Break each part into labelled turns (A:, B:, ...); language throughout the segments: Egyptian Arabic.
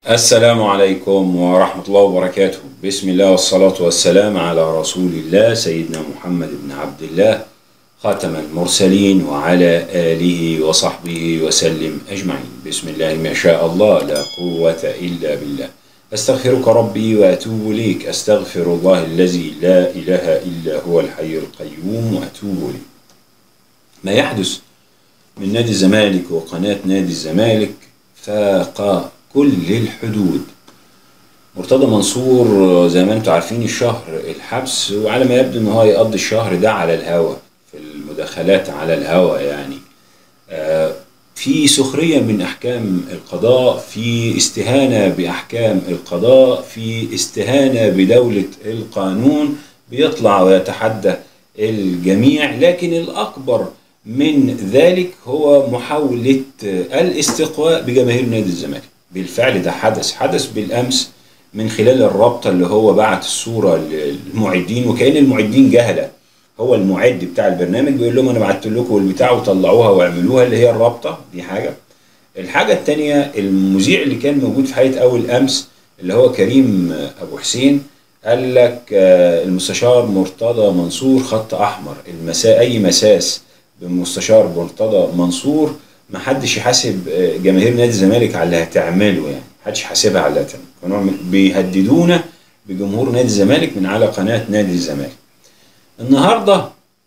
A: السلام عليكم ورحمة الله وبركاته بسم الله والصلاة والسلام على رسول الله سيدنا محمد بن عبد الله خاتم المرسلين وعلى آله وصحبه وسلم أجمعين بسم الله ما شاء الله لا قوة إلا بالله أستغفرك ربي وأتوب إليك أستغفر الله الذي لا إله إلا هو الحي القيوم وأتوب إليه ما يحدث من نادي الزمالك وقناة نادي الزمالك فاق كل الحدود مرتضى منصور زي ما انتم عارفين الشهر الحبس وعلى ما يبدو ان هو يقضي الشهر ده على الهوا في المداخلات على الهوا يعني آه، في سخرية من أحكام القضاء في استهانة بأحكام القضاء في استهانة بدولة القانون بيطلع ويتحدى الجميع لكن الأكبر من ذلك هو محاولة الاستقواء بجماهير نادي الزمالك بالفعل ده حدث حدث بالأمس من خلال الرابطة اللي هو بعت الصورة للمعدين وكأن المعدين جهلة هو المعد بتاع البرنامج بيقول لهم انا بعت لكم البتاع وطلعوها واعملوها اللي هي الرابطة دي حاجة الحاجة التانية المذيع اللي كان موجود في حلقة أول أمس اللي هو كريم أبو حسين قال لك آه، المستشار مرتضى منصور خط أحمر المساء أي مساس بالمستشار مرتضى منصور ما حدش يحاسب آه، جماهير نادي الزمالك على اللي هتعمله يعني محدش حاسبها على اللي هتعمله كانوا عم- بيهددونا بجمهور نادي الزمالك من على قناة نادي الزمالك النهارده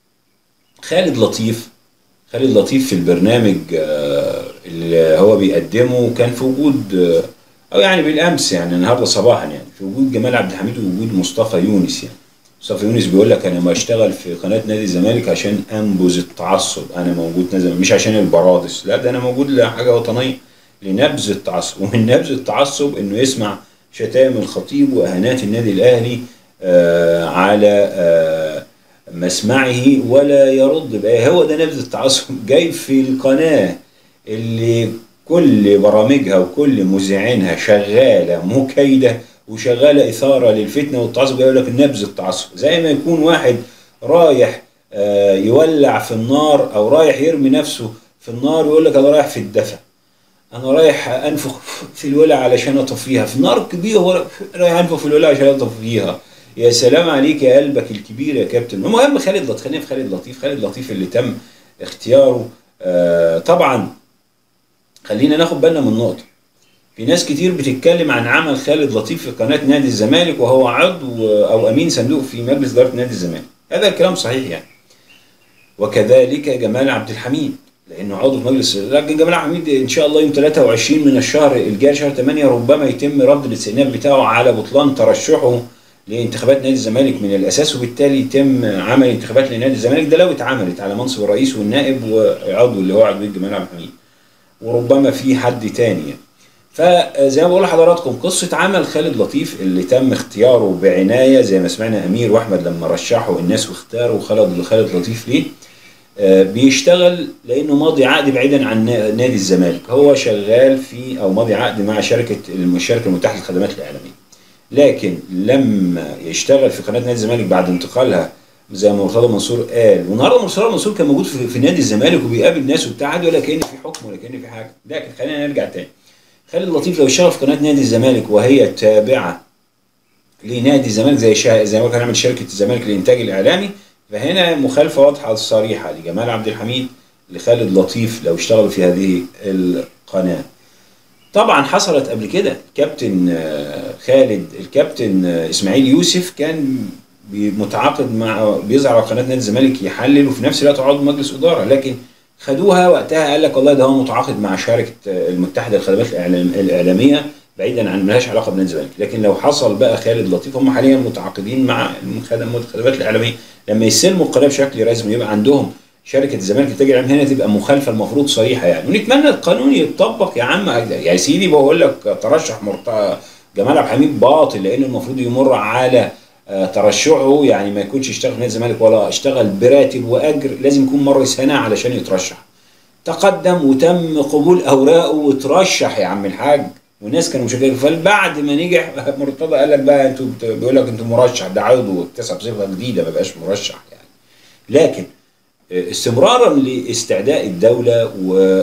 A: خالد لطيف خالد لطيف في البرنامج آه، اللي هو بيقدمه كان في وجود آه، او يعني بالامس يعني النهارده صباحا يعني في وجود جمال عبد الحميد ووجود مصطفى يونس يعني مصطفى يونس بيقول لك انا ما اشتغل في قناه نادي الزمالك عشان انبذ التعصب انا موجود نادي الزمالك مش عشان البرادس لا ده انا موجود لحاجه وطنيه لنبذ التعصب ومن نبذ التعصب انه يسمع شتائم الخطيب واهانات النادي الاهلي آه على آه مسمعه ولا يرد بقى هو ده نبذ التعصب جاي في القناه اللي كل برامجها وكل مذيعينها شغاله مكيده وشغاله اثاره للفتنه والتعصب جاي يقول لك نبذ التعصب زي ما يكون واحد رايح آه، يولع في النار او رايح يرمي نفسه في النار ويقول لك انا رايح في الدفا انا رايح انفخ في الولع علشان اطفيها في نار كبيره ولا رايح انفخ في الولع عشان اطفيها يا سلام عليك يا قلبك الكبير يا كابتن المهم خالد لطيف خلينا في خالد لطيف خالد لطيف اللي تم اختياره آه طبعا خلينا ناخد بالنا من نقطه في ناس كتير بتتكلم عن عمل خالد لطيف في قناه نادي الزمالك وهو عضو او امين صندوق في مجلس اداره نادي الزمالك هذا الكلام صحيح يعني وكذلك جمال عبد الحميد لانه عضو في مجلس لكن جمال عبد الحميد ان شاء الله يوم 23 من الشهر الجاري شهر 8 ربما يتم رفض الاستئناف بتاعه على بطلان ترشحه لانتخابات نادي الزمالك من الاساس وبالتالي يتم عمل انتخابات لنادي الزمالك ده لو اتعملت على منصب الرئيس والنائب وعضو اللي هو عضو جمال عبد الحميد وربما في حد تاني يعني. فزي ما بقول لحضراتكم قصة عمل خالد لطيف اللي تم اختياره بعناية زي ما سمعنا أمير وأحمد لما رشحوا الناس واختاروا خالد خالد لطيف ليه آه، بيشتغل لأنه ماضي عقد بعيدا عن نا- نادي الزمالك هو شغال في أو ماضي عقد مع شركة الشركة المتحدة للخدمات الإعلامية لكن لما يشتغل في قناة نادي الزمالك بعد انتقالها زي ما مرتضى منصور قال والنهارده مرتضى منصور كان موجود في, في نادي الزمالك وبيقابل ناس وبتاع عادي ولا كان في حكم ولا كان في حاجه لكن خلينا نرجع تاني خالد لطيف لو اشتغل في قناه نادي الزمالك وهي تابعه لنادي الزمالك زي شا... زي ما كان عامل شركه الزمالك للانتاج الاعلامي فهنا مخالفه واضحه صريحه لجمال عبد الحميد لخالد لطيف لو اشتغل في هذه القناه طبعا حصلت قبل كده الكابتن آه، خالد الكابتن آه، اسماعيل يوسف كان بي- متعاقد مع بيظهر على قناه نادي الزمالك يحلل وفي نفس الوقت عضو مجلس اداره لكن خدوها وقتها قال لك والله ده هو متعاقد مع شركه آه، المتحده للخدمات الإعلام- الاعلاميه بعيدا عن ملهاش علاقه بنادي الزمالك لكن لو حصل بقى خالد لطيف هم حاليا متعاقدين مع المخدم- الخدمات الاعلاميه لما يستلموا القناه بشكل رسمي يبقى عندهم شركه الزمالك للتاجر الإعلامي هنا تبقى مخالفه المفروض صريحه يعني ونتمنى القانون يتطبق يا عم يا سيدي بقول لك ترشح مرت... جمال عبد الحميد باطل لان المفروض يمر على آه، ترشحه يعني ما يكونش يشتغل في نادي الزمالك ولا اشتغل براتب واجر لازم يكون مر سنه علشان يترشح تقدم وتم قبول اوراقه وترشح يا عم الحاج والناس كانوا مشجعين فبعد ما نجح مرتضى قال لك بقى انتوا بت- بيقول لك انتوا مرشح ده عضو واكتسب صفه جديده ما بقاش مرشح يعني لكن استمرارا لاستعداء الدولة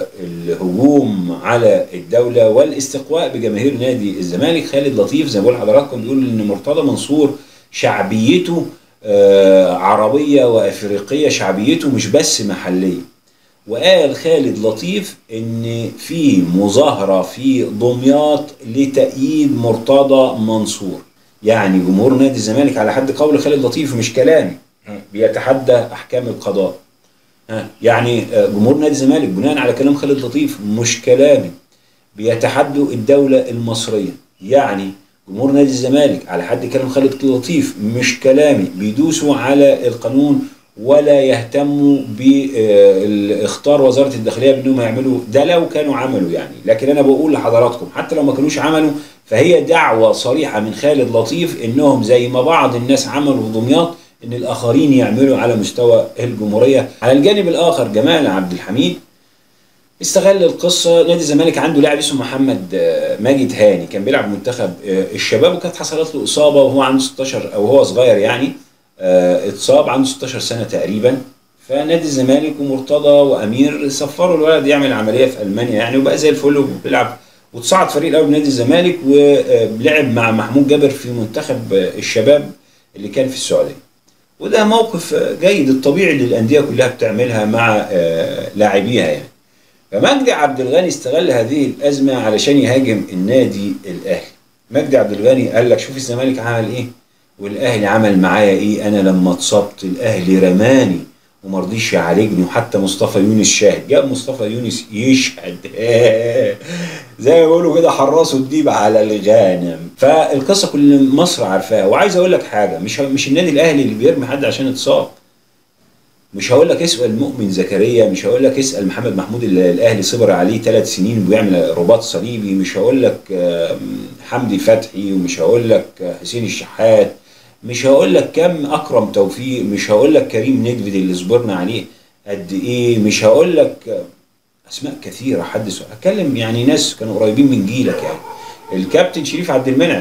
A: والهجوم على الدولة والاستقواء بجماهير نادي الزمالك خالد لطيف زي ما بقول لحضراتكم بيقول ان مرتضى منصور شعبيته آه، عربية وافريقية شعبيته مش بس محلية وقال خالد لطيف ان في مظاهرة في دمياط لتأييد مرتضى منصور يعني جمهور نادي الزمالك على حد قول خالد لطيف مش كلامي بيتحدى احكام القضاء ها، يعني آه، جمهور نادي الزمالك بناء على كلام خالد لطيف مش كلامي بيتحدوا الدولة المصرية يعني جمهور نادي الزمالك على حد كلام خالد لطيف مش كلامي بيدوسوا على القانون ولا يهتموا باختار وزارة الداخلية بانهم يعملوا ده لو كانوا عملوا يعني لكن انا بقول لحضراتكم حتى لو ما كانوش عملوا فهي دعوة صريحة من خالد لطيف انهم زي ما بعض الناس عملوا في دمياط ان الاخرين يعملوا على مستوى الجمهورية على الجانب الاخر جمال عبد الحميد استغل القصة نادي الزمالك عنده لاعب اسمه محمد آه، ماجد هاني كان بيلعب منتخب آه، الشباب وكانت حصلت له إصابة وهو عنده 16 أو هو صغير يعني آه، اتصاب عنده 16 سنة تقريبا فنادي الزمالك ومرتضى وأمير سفروا الولد يعمل عملية في ألمانيا يعني وبقى زي الفل وبيلعب وتصعد فريق الأول نادي الزمالك ولعب مع محمود جابر في منتخب آه، الشباب اللي كان في السعودية وده موقف آه، جيد الطبيعي اللي الأندية كلها بتعملها مع آه، لاعبيها يعني فمجدي عبد الغني استغل هذه الازمه علشان يهاجم النادي الاهلي مجدي عبد الغني قال لك شوف الزمالك عمل ايه والاهلي عمل معايا ايه انا لما اتصبت الاهلي رماني وما رضيش يعالجني وحتى مصطفى يونس شاهد جاب مصطفى يونس يشهد زي ما بيقولوا كده حرصوا الديب على الغانم فالقصه كل مصر عارفاها وعايز اقول لك حاجه مش مش النادي الاهلي اللي بيرمي حد عشان اتصاب مش هقول لك اسال مؤمن زكريا مش هقول لك اسال محمد محمود اللي الاهلي صبر عليه ثلاث سنين وبيعمل رباط صليبي مش هقول لك آم، حمدي فتحي ومش هقول لك آه، حسين الشحات مش هقول لك كم اكرم توفيق مش هقول لك كريم ندفد اللي صبرنا عليه قد ايه مش هقول لك آه، اسماء كثيره حدث هتكلم يعني ناس كانوا قريبين من جيلك يعني الكابتن شريف عبد المنعم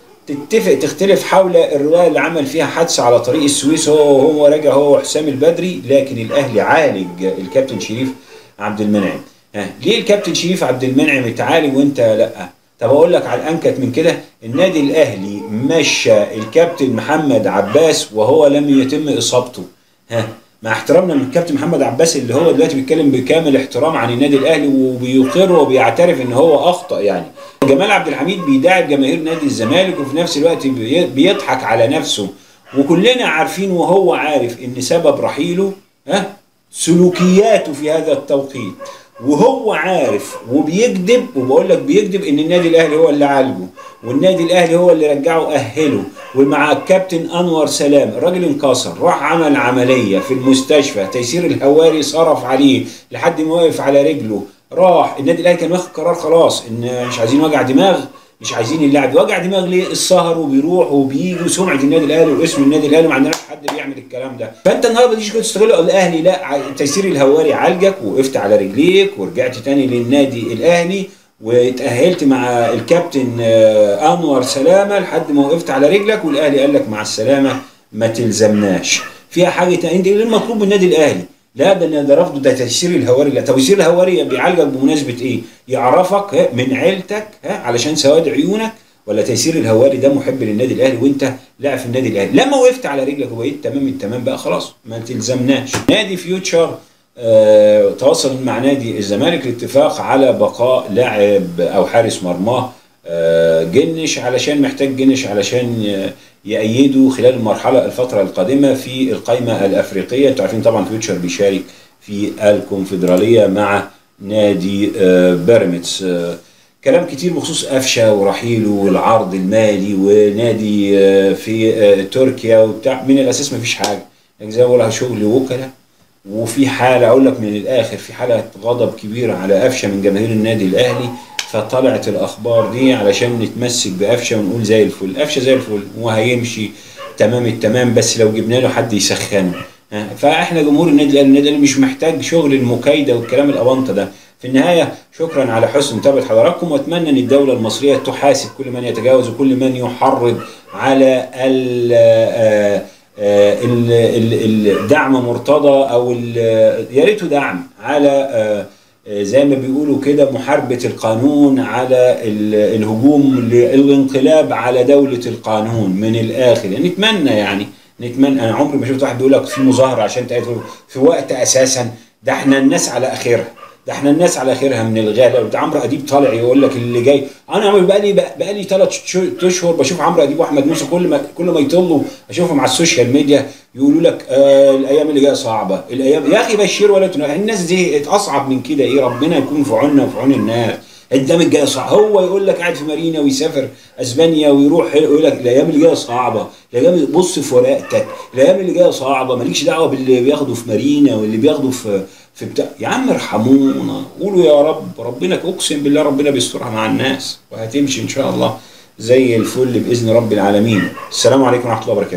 A: تتفق تختلف حول الروايه اللي عمل فيها حادثه على طريق السويس هو هو راجع هو وحسام البدري لكن الاهلي عالج الكابتن شريف عبد المنعم ها ليه الكابتن شريف عبد المنعم اتعالج وانت لا طب اقول لك على الانكت من كده النادي الاهلي مشى الكابتن محمد عباس وهو لم يتم اصابته ها مع احترامنا من الكابتن محمد عباس اللي هو دلوقتي بيتكلم بكامل احترام عن النادي الاهلي وبيقر وبيعترف ان هو اخطا يعني جمال عبد الحميد بيداعب جماهير نادي الزمالك وفي نفس الوقت بي- بيضحك على نفسه وكلنا عارفين وهو عارف ان سبب رحيله ها سلوكياته في هذا التوقيت وهو عارف وبيكذب وبقول لك بيكذب ان النادي الاهلي هو اللي عالجه والنادي الاهلي هو اللي رجعه اهله ومع الكابتن انور سلام الراجل انكسر راح عمل عمليه في المستشفى تيسير الهواري صرف عليه لحد ما وقف على رجله راح النادي الاهلي كان واخد قرار خلاص ان مش عايزين وجع دماغ مش عايزين اللاعب وجع دماغ ليه السهر وبيروح وبيجي وسمعه النادي الاهلي واسم النادي الاهلي ما عندناش حد بيعمل الكلام ده فانت النهارده تيجي كده تستغل الاهلي لا ع- تيسير الهواري عالجك وقفت على رجليك ورجعت تاني للنادي الاهلي واتأهلت مع الكابتن آه، انور سلامه لحد ما وقفت على رجلك والاهلي قال لك مع السلامه ما تلزمناش فيها حاجه تانية انت ايه المطلوب من النادي الاهلي لا ده أنا ده رفضه ده تيسير الهواري لا تيسير الهواري بيعالجك بمناسبه ايه يعرفك ها، من عيلتك ها علشان سواد عيونك ولا تيسير الهواري ده محب للنادي الاهلي وانت لاعب في النادي الاهلي لما وقفت على رجلك وبقيت تمام التمام بقى خلاص ما تلزمناش نادي فيوتشر آه تواصل مع نادي الزمالك الاتفاق على بقاء لاعب او حارس مرماه آه جنش علشان محتاج جنش علشان ي- يأيده خلال المرحله الفتره القادمه في القائمه الافريقيه انتوا عارفين طبعا فيوتشر بيشارك في الكونفدراليه مع نادي آه بيراميدز آه كلام كتير بخصوص قفشه ورحيله والعرض المالي ونادي آه، في آه، تركيا وبتاع من الاساس مفيش حاجه يعني زي ما بقولها شغل وكلاء وفي حاله اقول لك من الاخر في حاله غضب كبير على قفشه من جماهير النادي الاهلي فطلعت الاخبار دي علشان نتمسك بقفشه ونقول زي الفل قفشه زي الفل وهيمشي تمام التمام بس لو جبنا له حد يسخنه ها، فاحنا جمهور النادي الاهلي النادي الاهلي مش محتاج شغل المكايده والكلام الاونطه ده في النهايه شكرا على حسن متابعه حضراتكم واتمنى ان الدوله المصريه تحاسب كل من يتجاوز وكل من يحرض على ال- آه، آه، ال- ال- الدعم مرتضى او ال- يا ريته دعم على آه، آه، زي ما بيقولوا كده محاربه القانون على ال- الهجوم للانقلاب على دوله القانون من الاخر يعني نتمنى يعني نتمنى انا عمري ما شفت واحد بيقول لك في مظاهره عشان تقتل في وقت اساسا ده احنا الناس على اخرها ده احنا الناس على خيرها من الغالة ده عمرو اديب طالع يقول لك اللي جاي انا بقى لي بقى لي ثلاث اشهر بشوف عمرو اديب واحمد موسى كل ما كل ما يطلوا اشوفهم على السوشيال ميديا يقولوا لك آه الايام اللي جايه صعبه الايام يا اخي بشير ولا تنهى الناس دي اصعب من كده ايه ربنا يكون في عوننا وفي عون الناس الدم الجايه صعب هو يقول لك قاعد في مارينا ويسافر اسبانيا ويروح يقول لك الايام اللي جايه صعبه الايام بص في ورقتك الايام اللي جايه صعبه مالكش دعوه باللي بياخده في مارينا واللي بياخده في في بتاع يا عم ارحمونا قولوا يا رب ربنا اقسم بالله ربنا بيسترها مع الناس وهتمشي ان شاء الله زي الفل باذن رب العالمين السلام عليكم ورحمه الله وبركاته